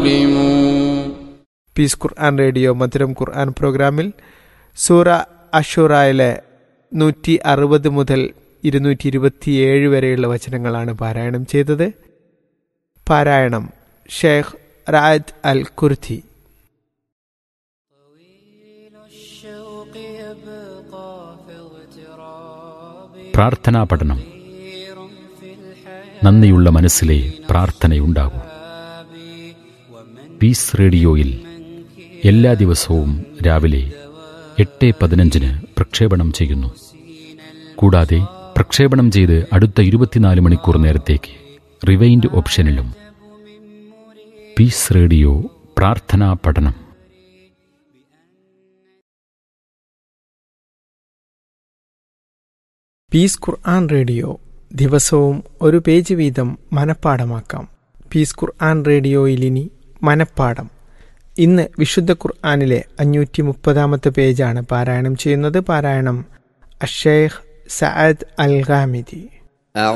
علموا piece ഖുർആൻ radio മധുരം ഖുർആൻ പ്രോഗ്രാമിൽ സൂറ അഷുറായിലെ നൂറ്റി അറുപത് മുതൽ ഇരുന്നൂറ്റി ഇരുപത്തിയേഴ് വരെയുള്ള വചനങ്ങളാണ് പാരായണം ചെയ്തത് പാരായണം ഷേഖ് റായത്ത് അൽ കുർത്തി الشوق يبقى في اغتراب പ്രാർത്ഥനാ പഠനം خير في الحياة നന്ദിയുള്ള മനസ്സിലെ പ്രാർത്ഥനയുണ്ടാകൂ പീസ് റേഡിയോയിൽ എല്ലാ ദിവസവും രാവിലെ എട്ട് പതിനഞ്ചിന് പ്രക്ഷേപണം ചെയ്യുന്നു കൂടാതെ പ്രക്ഷേപണം ചെയ്ത് അടുത്ത ഇരുപത്തിനാല് മണിക്കൂർ നേരത്തേക്ക് റിവൈൻഡ് ഓപ്ഷനിലും പീസ് റേഡിയോ പ്രാർത്ഥനാ പഠനം പീസ് ഖുർആൻ റേഡിയോ ദിവസവും ഒരു പേജ് വീതം മനഃപ്പാടമാക്കാം പീസ് ഖുർആൻ റേഡിയോയിൽ ഇനി മനഃപ്പാടം ഇന്ന് വിശുദ്ധ ഖുർആനിലെ അഞ്ഞൂറ്റി മുപ്പതാമത്തെ പേജാണ് പാരായണം ചെയ്യുന്നത് പാരായണം അഷേഖ് സഅദ് അൽ ഗാമിദി